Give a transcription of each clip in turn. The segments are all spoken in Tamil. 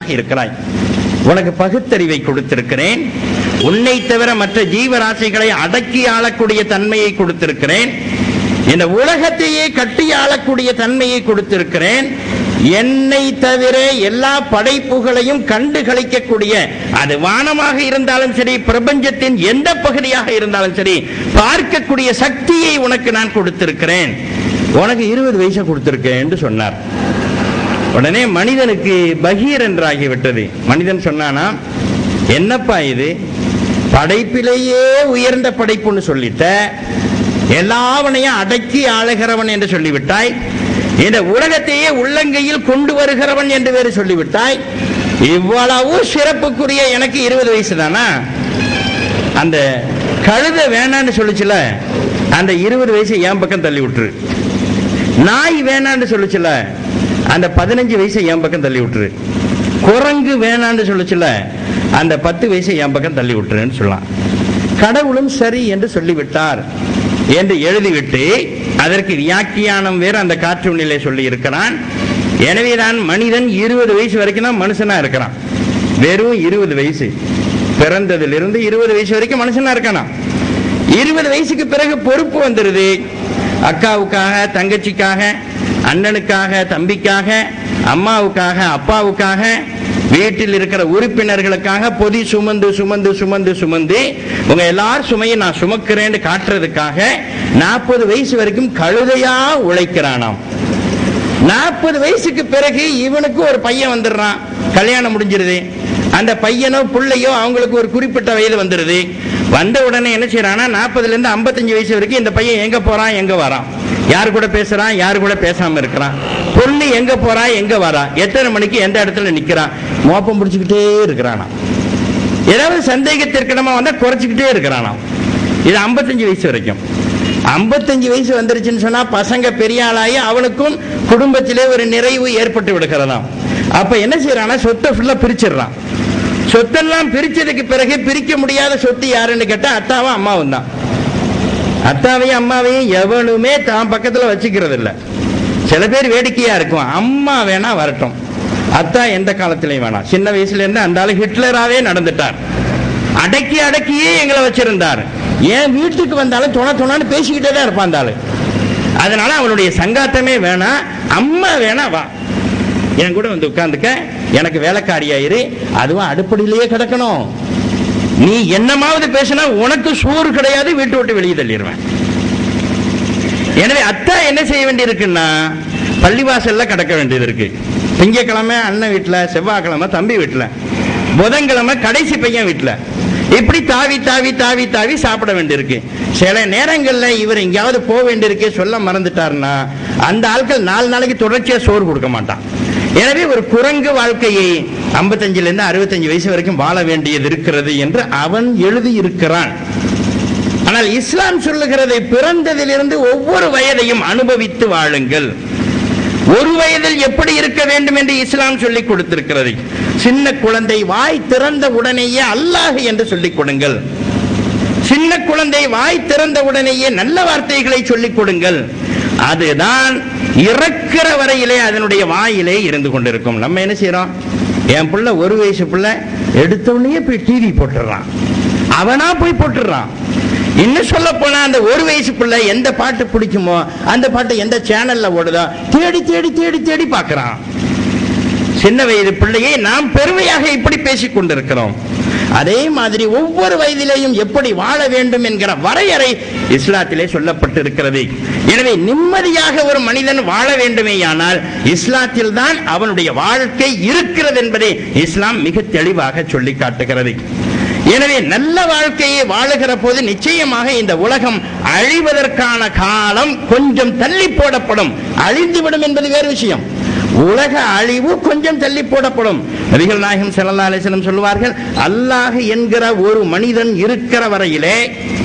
இருக்கிறாய் உனக்கு பகுத்தறிவை கொடுத்திருக்கிறேன் உன்னை தவிர மற்ற ஜீவராசிகளை அடக்கி ஆளக்கூடிய தன்மையை கொடுத்திருக்கிறேன் இந்த உலகத்தையே கட்டி ஆளக்கூடிய தன்மையை கொடுத்திருக்கிறேன் என்னை தவிர எல்லா படைப்புகளையும் கண்டு களிக்கக்கூடிய அது வானமாக இருந்தாலும் சரி பிரபஞ்சத்தின் எந்த பகுதியாக இருந்தாலும் சரி பார்க்கக்கூடிய சக்தியை உனக்கு நான் கொடுத்திருக்கிறேன் உனக்கு இருபது வயசை கொடுத்திருக்கேன் என்று சொன்னார் உடனே மனிதனுக்கு பகீர் என்றாகிவிட்டது மனிதன் சொன்னானா என்னப்பா இது படைப்பிலேயே உயர்ந்த படைப்புன்னு சொல்லிட்ட எல்லாவனையும் அடக்கி ஆளுகிறவன் என்று சொல்லிவிட்டாய் இந்த உலகத்தையே உள்ளங்கையில் கொண்டு வருகிறவன் என்று வேறு சொல்லிவிட்டாய் இவ்வளவு சிறப்புக்குரிய எனக்கு இருபது வயசு தானா அந்த கழுத வேணான்னு சொல்லுச்சுல அந்த இருபது வயசை என் பக்கம் தள்ளி விட்டுரு நாய் வேணான்னு சொல்லுச்சுல அந்த பதினஞ்சு வயசை என் பக்கம் தள்ளி விட்டுரு குரங்கு வேணான்னு சொல்லுச்சுல அந்த பத்து வயசை என் பக்கம் தள்ளி விட்டுருன்னு சொல்லலாம் கடவுளும் சரி என்று சொல்லிவிட்டார் என்று எழுதிவிட்டு அதற்கு வியாக்கியானம் வேறு அந்த கார்ட்டூனிலே சொல்லி இருக்கிறான் எனவேதான் மனிதன் இருபது வயசு வரைக்கும் தான் மனுஷனா இருக்கிறான் வெறும் இருபது வயசு பிறந்ததிலிருந்து இருபது வயசு வரைக்கும் மனுஷனா இருக்கானா இருபது வயசுக்கு பிறகு பொறுப்பு வந்துருது அக்காவுக்காக தங்கச்சிக்காக அண்ணனுக்காக தம்பிக்காக அம்மாவுக்காக அப்பாவுக்காக வீட்டில் இருக்கிற உறுப்பினர்களுக்காக பொதி சுமந்து சுமந்து சுமந்து சுமந்து உங்க எல்லார் சுமையை நான் சுமக்கிறேன்னு காட்டுறதுக்காக நாற்பது வயசு வரைக்கும் கழுதையா உழைக்கிறானாம் நாற்பது வயசுக்கு பிறகு இவனுக்கு ஒரு பையன் வந்துடுறான் கல்யாணம் முடிஞ்சிருது அந்த பையனோ பிள்ளையோ அவங்களுக்கு ஒரு குறிப்பிட்ட வயது வந்துருது வந்த உடனே என்ன செய்யறானா நாற்பதுல இருந்து ஐம்பத்தஞ்சு வயசு வரைக்கும் இந்த பையன் எங்க போறான் எங்க வரான் யார் கூட பேசுறான் யார் கூட பேசாம இருக்கிறான் பொண்ணு எங்க போறா எங்க வரா எத்தனை மணிக்கு எந்த இடத்துல நிக்கிறான் மோப்பம் பிடிச்சுக்கிட்டே இருக்கிறானா ஏதாவது சந்தேகத்திற்கிடமா வந்தா குறைச்சிக்கிட்டே இருக்கிறானாம் இது 55 வயசு வரைக்கும் 55 வயசு வந்துருச்சுன்னு சொன்னா பசங்க பெரிய ஆளாகி அவனுக்கும் குடும்பத்திலே ஒரு நிறைவு ஏற்பட்டு விடுகிறதாம் அப்ப என்ன செய்யறானா சொத்தை ஃபுல்லா பிரிச்சிடுறான் சொத்தெல்லாம் பிரிச்சதுக்கு பிறகு பிரிக்க முடியாத சொத்து யாருன்னு கேட்டா அத்தாவும் அம்மாவும் தான் அத்தாவையும் அம்மாவையும் எவனுமே தான் பக்கத்துல வச்சுக்கிறது இல்ல சில பேர் வேடிக்கையா இருக்கும் அம்மா வேணா வரட்டும் அத்தா எந்த காலத்திலையும் வேணாம் சின்ன வயசுல இருந்து அந்த ஆளு ஹிட்லராவே நடந்துட்டார் அடக்கி அடக்கியே எங்களை வச்சிருந்தார் ஏன் வீட்டுக்கு வந்தாலும் துணை துணைன்னு பேசிக்கிட்டே தான் இருப்பான் அந்த ஆளு அதனால அவனுடைய சங்காத்தமே வேணாம் அம்மா வேணா வா என் கூட வந்து உட்கார்ந்துக்க எனக்கு வேலைக்காரியாயிரு அதுவும் அடுப்படியிலேயே கிடக்கணும் நீ என்னமாவது பேசினா உனக்கு சோறு கிடையாது வீட்டு விட்டு வெளியே தள்ளிடுவேன் எனவே அத்தா என்ன செய்ய வேண்டியிருக்குன்னா பள்ளிவாசல்ல கிடக்க வேண்டியது இருக்கு திங்கக்கிழமை அண்ணன் வீட்டுல செவ்வாய்க்கிழமை தம்பி வீட்டுல புதன்கிழமை கடைசி பையன் வீட்டுல இப்படி தாவி தாவி தாவி தாவி சாப்பிட வேண்டியிருக்கு சில நேரங்கள்ல இவர் எங்கேயாவது போக வேண்டியிருக்கே சொல்ல மறந்துட்டாருன்னா அந்த ஆட்கள் நாலு நாளைக்கு தொடர்ச்சியா சோறு கொடுக்க மாட்டான் எனவே ஒரு குரங்கு வாழ்க்கையை 55 இருந்து அறுபத்தஞ்சு வயசு வரைக்கும் வாழ வேண்டியது இருக்கிறது என்று அவன் எழுதி இருக்கிறான் ஆனால் இஸ்லாம் சொல்லுகிறதை பிறந்ததிலிருந்து ஒவ்வொரு வயதையும் அனுபவித்து வாழுங்கள் ஒரு வயதில் எப்படி இருக்க வேண்டும் என்று இஸ்லாம் சொல்லிக் கொடுத்திருக்கிறது சின்ன குழந்தை வாய் திறந்த உடனேயே அல்லாஹ் என்று சொல்லிக் கொடுங்கள் சின்ன குழந்தை வாய் திறந்த உடனேயே நல்ல வார்த்தைகளை சொல்லிக் கொடுங்கள் அதுதான் இறக்கிற வரையிலே அதனுடைய வாயிலே இருந்து கொண்டிருக்கும் நம்ம என்ன செய்யறோம் என் புள்ள ஒரு வயசு புள்ள எடுத்த உடனே போய் டிவி போட்டுடுறான் அவனா போய் போட்டுடுறான் இன்னும் சொல்ல போனா அந்த ஒரு வயசு பிள்ளை எந்த பாட்டு பிடிக்குமோ அந்த பாட்டு எந்த சேனல்ல ஓடுதோ தேடி தேடி தேடி தேடி பார்க்கறான் சின்ன வயது பிள்ளையை நாம் பெருமையாக இப்படி பேசிக் கொண்டிருக்கிறோம் அதே மாதிரி ஒவ்வொரு வயதிலேயும் எப்படி வாழ வேண்டும் என்கிற வரையறை இஸ்லாத்திலே சொல்லப்பட்டிருக்கிறது எனவே நிம்மதியாக ஒரு மனிதன் வாழ வேண்டுமேயானால் இஸ்லாத்தில் தான் அவனுடைய வாழ்க்கை இருக்கிறது என்பதை இஸ்லாம் மிக தெளிவாக சொல்லி காட்டுகிறது எனவே நல்ல வாழ்க்கையை வாழுகிற போது நிச்சயமாக இந்த உலகம் அழிவதற்கான காலம் கொஞ்சம் தள்ளி போடப்படும் அழிந்துவிடும் என்பது வேறு விஷயம் உலக அழிவு கொஞ்சம் தள்ளி போடப்படும் நபிகள் நாயகம் ஸல்லல்லாஹு அலைஹி வஸல்லம் சொல்லுவார்கள் அல்லாஹ் என்கிற ஒரு மனிதன் இருக்கிற வரையிலே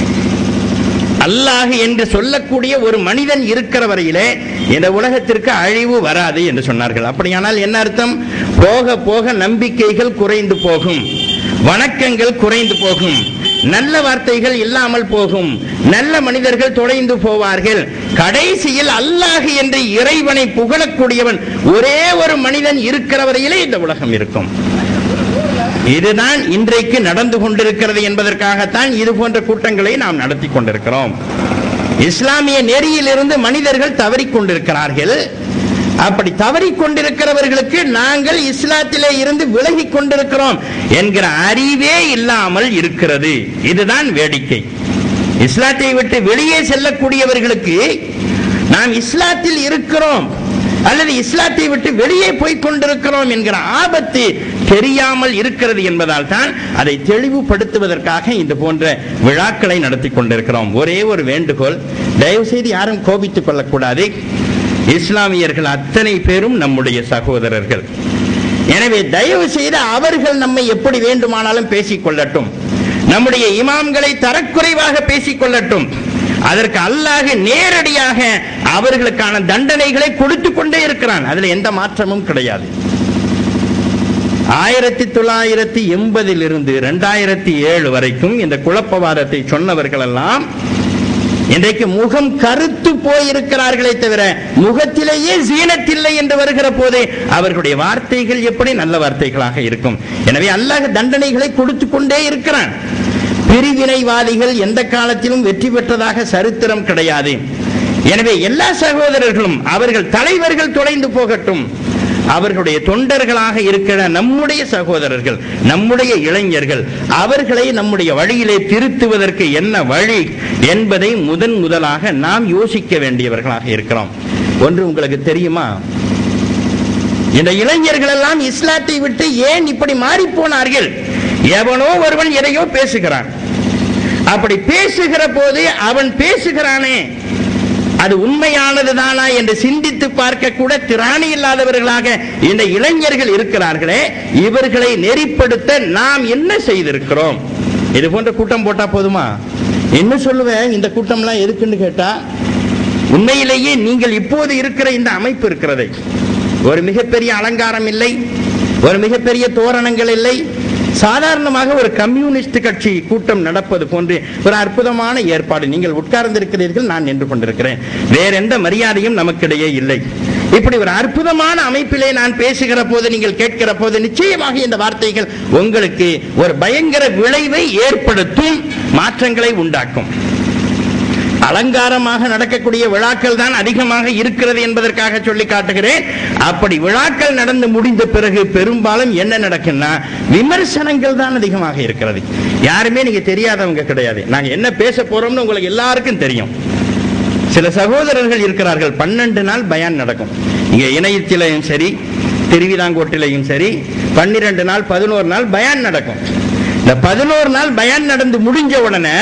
அல்லாஹ் என்று சொல்லக்கூடிய ஒரு மனிதன் இருக்கிற வரையிலே இந்த உலகத்திற்கு அழிவு வராது என்று சொன்னார்கள் அப்படியானால் என்ன அர்த்தம் போக போக நம்பிக்கைகள் குறைந்து போகும் வணக்கங்கள் குறைந்து போகும் நல்ல வார்த்தைகள் இல்லாமல் போகும் நல்ல மனிதர்கள் தொலைந்து போவார்கள் கடைசியில் அல்லாஹ் என்று இறைவனை புகழக்கூடியவன் ஒரே ஒரு மனிதன் இருக்கிற வரையிலே இந்த உலகம் இருக்கும் இதுதான் இன்றைக்கு நடந்து கொண்டிருக்கிறது என்பதற்காகத்தான் இது போன்ற கூட்டங்களை நாம் நடத்தி கொண்டிருக்கிறோம் இஸ்லாமிய நெறியிலிருந்து மனிதர்கள் தவறிக் கொண்டிருக்கிறார்கள் அப்படி தவறிக் கொண்டிருக்கிறவர்களுக்கு நாங்கள் இஸ்லாத்திலே இருந்து விலகிக் கொண்டிருக்கிறோம் என்கிற அறிவே இல்லாமல் இருக்கிறது இதுதான் வேடிக்கை இஸ்லாத்தை விட்டு வெளியே செல்லக்கூடியவர்களுக்கு நாம் இஸ்லாத்தில் இருக்கிறோம் அல்லது இஸ்லாத்தை விட்டு வெளியே போய் கொண்டிருக்கிறோம் என்கிற ஆபத்து தெரியாமல் இருக்கிறது என்பதால் தான் அதை தெளிவுபடுத்துவதற்காக இந்த போன்ற விழாக்களை நடத்தி கொண்டிருக்கிறோம் ஒரே ஒரு வேண்டுகோள் தயவு செய்து யாரும் கோபித்துக் கொள்ளக்கூடாது இஸ்லாமியர்கள் அத்தனை பேரும் நம்முடைய சகோதரர்கள் எனவே தயவு செய்து அவர்கள் நம்மை எப்படி வேண்டுமானாலும் பேசிக் கொள்ளட்டும் நம்முடைய இமாம்களை தரக்குறைவாக பேசிக் கொள்ளட்டும் அதற்கு அல்லாஹ் நேரடியாக அவர்களுக்கான தண்டனைகளை கொடுத்து கொண்டே இருக்கிறான் அதுல எந்த மாற்றமும் கிடையாது ஆயிரத்தி தொள்ளாயிரத்தி எண்பதில் இருந்து இரண்டாயிரத்தி ஏழு வரைக்கும் இந்த குழப்பவாதத்தை சொன்னவர்கள் எல்லாம் இன்றைக்கு முகம் கருத்து போயிருக்கிறார்களே தவிர முகத்திலேயே சீனத்தில்லை என்று வருகிற போதே அவர்களுடைய வார்த்தைகள் எப்படி நல்ல வார்த்தைகளாக இருக்கும் எனவே அல்லாஹ் தண்டனைகளை கொடுத்து கொண்டே இருக்கிறான் பிரிவினைவாதிகள் எந்த காலத்திலும் வெற்றி பெற்றதாக சரித்திரம் கிடையாது எனவே எல்லா சகோதரர்களும் அவர்கள் தலைவர்கள் தொலைந்து போகட்டும் அவர்களுடைய தொண்டர்களாக இருக்கிற நம்முடைய சகோதரர்கள் நம்முடைய இளைஞர்கள் அவர்களை நம்முடைய வழியிலே திருத்துவதற்கு என்ன வழி என்பதை முதன் முதலாக நாம் யோசிக்க வேண்டியவர்களாக இருக்கிறோம் ஒன்று உங்களுக்கு தெரியுமா இந்த இளைஞர்கள் எல்லாம் இஸ்லாத்தை விட்டு ஏன் இப்படி மாறி போனார்கள் எவனோ ஒருவன் எதையோ பேசுகிறான் அப்படி பேசுகிற போது அவன் பேசுகிறானே அது உண்மையானது தானா என்று சிந்தித்து பார்க்க கூட திராணி இல்லாதவர்களாக இந்த இளைஞர்கள் இருக்கிறார்களே இவர்களை நெறிப்படுத்த நாம் என்ன செய்திருக்கிறோம் இது போன்ற கூட்டம் போட்டா போதுமா என்ன சொல்லுவேன் இந்த கூட்டம்லாம் எதுக்குன்னு கேட்டா உண்மையிலேயே நீங்கள் இப்போது இருக்கிற இந்த அமைப்பு இருக்கிறது ஒரு மிகப்பெரிய அலங்காரம் இல்லை ஒரு மிகப்பெரிய தோரணங்கள் இல்லை சாதாரணமாக ஒரு கம்யூனிஸ்ட் கட்சி கூட்டம் நடப்பது போன்று ஒரு அற்புதமான ஏற்பாடு நீங்கள் உட்கார்ந்திருக்கிறீர்கள் நான் நின்று கொண்டிருக்கிறேன் வேற எந்த மரியாதையும் நமக்கிடையே இல்லை இப்படி ஒரு அற்புதமான அமைப்பிலே நான் பேசுகிற போது நீங்கள் கேட்கிற போது நிச்சயமாக இந்த வார்த்தைகள் உங்களுக்கு ஒரு பயங்கர விளைவை ஏற்படுத்தும் மாற்றங்களை உண்டாக்கும் அலங்காரமாக நடக்கக்கூடிய விழாக்கள் தான் அதிகமாக இருக்கிறது என்பதற்காக சொல்லி காட்டுகிறேன் அப்படி விழாக்கள் நடந்து முடிந்த பிறகு பெரும்பாலும் என்ன நடக்குன்னா விமர்சனங்கள் தான் அதிகமாக இருக்கிறது யாருமே நீங்க தெரியாதவங்க கிடையாது நாங்க என்ன பேச போறோம்னு உங்களுக்கு எல்லாருக்கும் தெரியும் சில சகோதரர்கள் இருக்கிறார்கள் பன்னெண்டு நாள் பயான் நடக்கும் இங்க இணையத்திலையும் சரி திருவிதாங்கோட்டிலையும் சரி பன்னிரண்டு நாள் பதினோரு நாள் பயான் நடக்கும் இந்த பதினோரு நாள் பயான் நடந்து முடிஞ்ச உடனே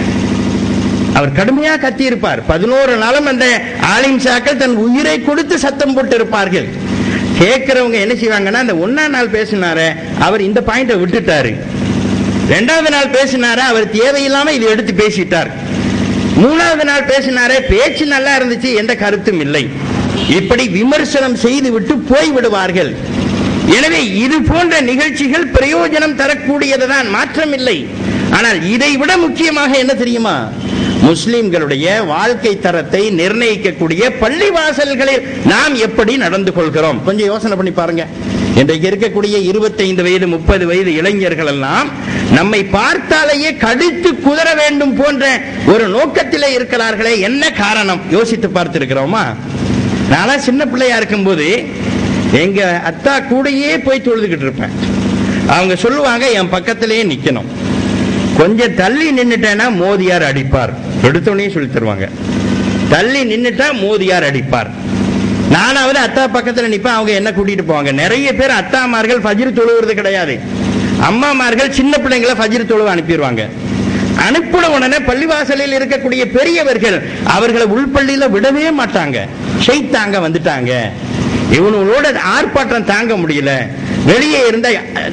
அவர் கடுமையா கத்தி இருப்பார் பதினோரு நாளும் அந்த ஆலிம் சாக்கள் தன் உயிரை கொடுத்து சத்தம் போட்டு இருப்பார்கள் கேட்கிறவங்க என்ன செய்வாங்கன்னா அந்த ஒன்னா நாள் பேசினாரு அவர் இந்த பாயிண்ட விட்டுட்டாரு ரெண்டாவது நாள் பேசினாரு அவர் தேவையில்லாம இதை எடுத்து பேசிட்டார் மூணாவது நாள் பேசினாரே பேச்சு நல்லா இருந்துச்சு எந்த கருத்தும் இல்லை இப்படி விமர்சனம் செய்து விட்டு போய் விடுவார்கள் எனவே இது போன்ற நிகழ்ச்சிகள் பிரயோஜனம் தரக்கூடியதுதான் மாற்றம் இல்லை ஆனால் இதை விட முக்கியமாக என்ன தெரியுமா முஸ்லிம்களுடைய வாழ்க்கை தரத்தை நிர்ணயிக்கக்கூடிய பள்ளிவாசல்களில் நாம் எப்படி நடந்து கொள்கிறோம் கொஞ்சம் யோசனை பண்ணி பாருங்க இன்றைக்கு இருக்கக்கூடிய இருபத்தைந்து வயது முப்பது வயது இளைஞர்கள் எல்லாம் நம்மை பார்த்தாலேயே கடித்து குதற வேண்டும் போன்ற ஒரு நோக்கத்திலே இருக்கிறார்களே என்ன காரணம் யோசித்து பார்த்திருக்கிறோமா நானா சின்ன பிள்ளையா இருக்கும்போது எங்க அத்தா கூடயே போய் தொழுதுகிட்டு இருப்பேன் அவங்க சொல்லுவாங்க என் பக்கத்திலேயே நிக்கணும் கொஞ்சம் தள்ளி நின்னுட்டேன்னா மோதியார் அடிப்பார் எடுத்தோடனே சொல்லி தருவாங்க தள்ளி நின்னுட்டா மோதியார் அடிப்பார் நானாவது அத்தா பக்கத்துல நிப்பேன் அவங்க என்ன கூட்டிட்டு போவாங்க நிறைய பேர் அத்தாமார்கள் ஃபஜ்ர் தொழுவது கிடையாது அம்மாமார்கள் சின்ன பிள்ளைங்களை ஃபஜ்ர் தொழுவ அனுப்பிடுவாங்க அனுப்பின உடனே பள்ளிவாசலில் இருக்கக்கூடிய பெரியவர்கள் அவர்களை உள்பள்ளியில விடவே மாட்டாங்க ஷெய்தாங்க வந்துட்டாங்க இவனோட ஆர்ப்பாட்டம் தாங்க முடியல வெளியே இருந்த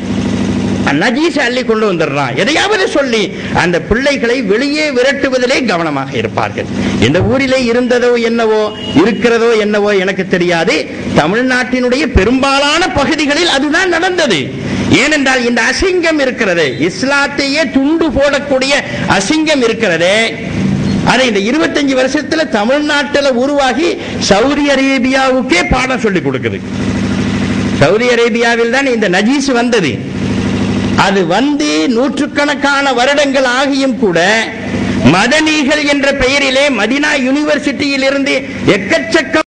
நஜீஸ் அள்ளி கொண்டு வந்துடுறான் எதையாவது சொல்லி அந்த பிள்ளைகளை வெளியே விரட்டுவதிலே கவனமாக இருப்பார்கள் இந்த ஊரிலே இருந்ததோ என்னவோ இருக்கிறதோ என்னவோ எனக்கு தெரியாது தமிழ்நாட்டினுடைய பெரும்பாலான பகுதிகளில் அதுதான் நடந்தது ஏனென்றால் இந்த அசிங்கம் இருக்கிறது இஸ்லாத்தையே துண்டு போடக்கூடிய அசிங்கம் இருக்கிறதே அதை இந்த இருபத்தஞ்சு வருஷத்துல தமிழ்நாட்டில் உருவாகி சவுதி அரேபியாவுக்கே பாடம் சொல்லி கொடுக்குது சவுதி அரேபியாவில் தான் இந்த நஜீஸ் வந்தது அது வந்து நூற்றுக்கணக்கான வருடங்கள் ஆகியும் கூட மதனீகள் என்ற பெயரிலே மதினா யூனிவர்சிட்டியில் இருந்து எக்கச்சக்க